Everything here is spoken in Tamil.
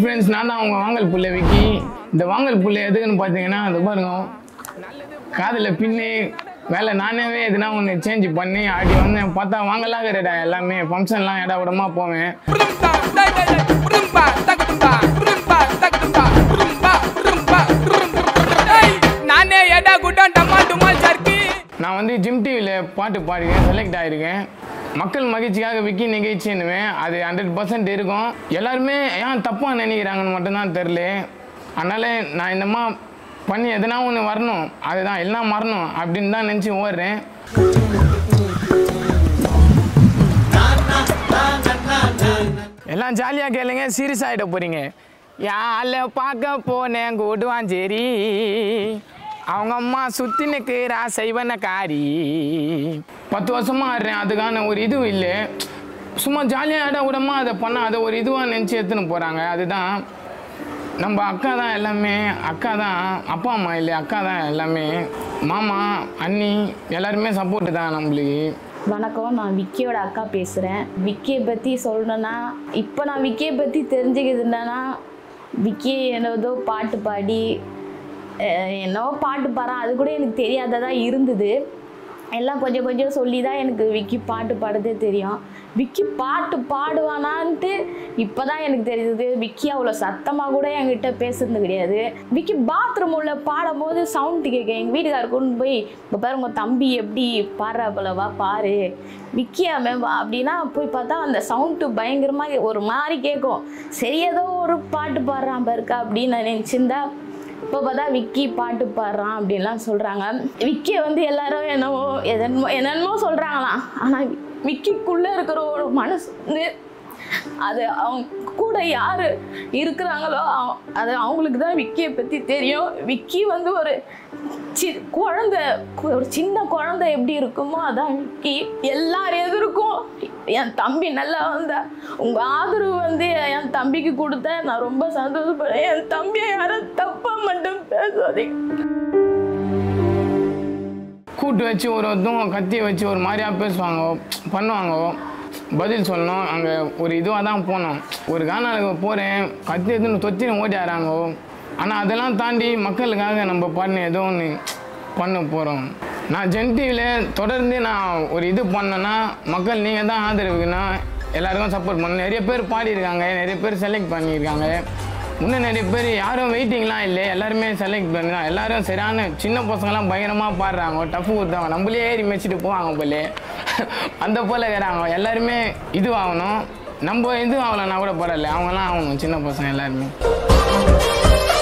ஃப்ரெண்ட்ஸ் நான் தான் அவங்க வாங்கல் புள்ள விக்கி இந்த வாங்கல் புள்ள எதுக்குன்னு பார்த்தீங்கன்னா அது பாருங்க காதில் பின்னி வேலை நானேவே எதுனா ஒன்று சேஞ்ச் பண்ணி ஆடி வந்தேன் பார்த்தா வாங்கலாகிறடா எல்லாமே ஃபங்க்ஷன்லாம் இட விடமா போவேன் நானே எடா குட்டம் டமா டுமால் சர்க்கி நான் வந்து ஜிம் டிவியில் பாட்டு பாடிருக்கேன் செலக்ட் ஆகிருக்கேன் மக்கள் மகிழ்ச்சிக்காக விக்கி நிகழ்ச்சின்னுவேன் அது ஹண்ட்ரட் பர்சன்ட் இருக்கும் எல்லாருமே ஏன் தப்பாக நினைக்கிறாங்கன்னு மட்டும்தான் தெரில அதனால் நான் இந்தமா பண்ணி எதனா ஒன்று வரணும் அதுதான் எல்லாம் மறணும் அப்படின்னு தான் நினச்சி ஓடுறேன் எல்லாம் ஜாலியாக கேளுங்க சீரியஸ் ஆகிட போகிறீங்க யால பார்க்க போனேன் கூடுவாஞ்சேரி அவங்க அம்மா சுற்றி நிற்கிறா செய்வனக்காரி பத்து வருஷமா ஆடுறேன் அதுக்கான ஒரு இதுவும் இல்லை சும்மா ஜாலியாக ஆட விடமா அதை பண்ண அதை ஒரு இதுவாக நினச்சி எடுத்துன்னு போகிறாங்க அதுதான் நம்ம அக்கா தான் எல்லாமே அக்கா தான் அப்பா அம்மா இல்லை அக்கா தான் எல்லாமே மாமா அண்ணி எல்லாருமே சப்போர்ட்டு தான் நம்மளுக்கு வணக்கம் நான் விக்கியோட அக்கா பேசுகிறேன் விக்கியை பற்றி சொல்லணுன்னா இப்போ நான் விக்கியை பற்றி தெரிஞ்சுக்கிறது என்னன்னா விக்கி என்னதோ பாட்டு பாடி அஹ், என்னவோ பாட்டு பாடுறான் அது கூட எனக்கு தெரியாததாக இருந்தது எல்லாம் கொஞ்சம் கொஞ்சம் சொல்லி தான் எனக்கு விக்கி பாட்டு பாடுறதே தெரியும் விக்கி பாட்டு பாடுவானான்ட்டு இப்போ தான் எனக்கு தெரியுது விக்கி அவ்வளோ சத்தமாக கூட என்கிட்ட பேசுறது கிடையாது விக்கி பாத்ரூம் உள்ள பாடும்போது சவுண்ட் கேட்க எங்கள் வீட்டுக்கார கொண்டு போய் இப்போ பாரு உங்கள் தம்பி எப்படி பாடுறாப்புல வா பாரு விக்கி அவன் வா அப்படின்னா போய் பார்த்தா அந்த சவுண்டு பயங்கரமாக ஒரு மாதிரி கேட்கும் சரி ஏதோ ஒரு பாட்டு பாடுறான் பாருக்கா அப்படின்னு நான் நினச்சிருந்தா இப்போ பார்த்தா விக்கி பாட்டு பாடுறான் அப்படின்லாம் சொல்கிறாங்க விக்கியை வந்து எல்லாரும் என்னவோ எதன்மோ என்னென்னமோ சொல்கிறாங்களாம் ஆனால் விக்கிக்குள்ளே இருக்கிற ஒரு மனசு வந்து அது அவங்க கூட யார் இருக்கிறாங்களோ அவ- அது அவங்களுக்கு தான் விக்கியை பற்றி தெரியும் விக்கி வந்து ஒரு சி குழந்தை கு- ஒரு சின்ன குழந்தை எப்படி இருக்குமோ அதான் விக்கி எல்லார் எதிர்க்கும் என் தம்பி நல்லா வந்தா உங்கள் ஆதரவு வந்து என் தம்பிக்கு கொடுத்த நான் ரொம்ப சந்தோஷப்படுறேன் என் தம்பியை யாரும் தப்பாக மட்டும் பேசாதீங்க கூட்டு வச்சு ஒரு ஒருத்தவங்க கத்தி வச்சு ஒரு மாதிரியா பேசுவாங்க பண்ணுவாங்க பதில் சொல்லணும் அங்கே ஒரு இதுவாக தான் போனோம் ஒரு கானாலுக்கு போகிறேன் கத்தி எடுத்துன்னு தொத்தின்னு ஓடி ஆறாங்க ஆனால் அதெல்லாம் தாண்டி மக்களுக்காக நம்ம பண்ண ஏதோ ஒன்று பண்ண போகிறோம் நான் ஜென் டிவியில் தொடர்ந்து நான் ஒரு இது பண்ணேன்னா மக்கள் நீங்கள் தான் ஆதரவுக்குன்னா எல்லாருக்கும் சப்போர்ட் பண்ணணும் நிறைய பேர் பாடியிருக்காங்க நிறைய பேர் செலக்ட் பண்ணியிருக்காங்க இன்னும் நிறைய பேர் யாரும் வெயிட்டிங்லாம் இல்லை எல்லாருமே செலக்ட் பண்ணி தான் எல்லாரும் சரியான சின்ன பசங்களாம் பயங்கரமாக பாடுறாங்க டஃப் கொடுத்தாங்க நம்மளே ஏறி மெச்சிட்டு போவாங்க போல அந்த போல் இருக்கிறாங்க எல்லாருமே இதுவாகணும் நம்ம இது ஆகலைன்னா கூட பரவாயில்ல அவங்களாம் ஆகணும் சின்ன பசங்க எல்லாருமே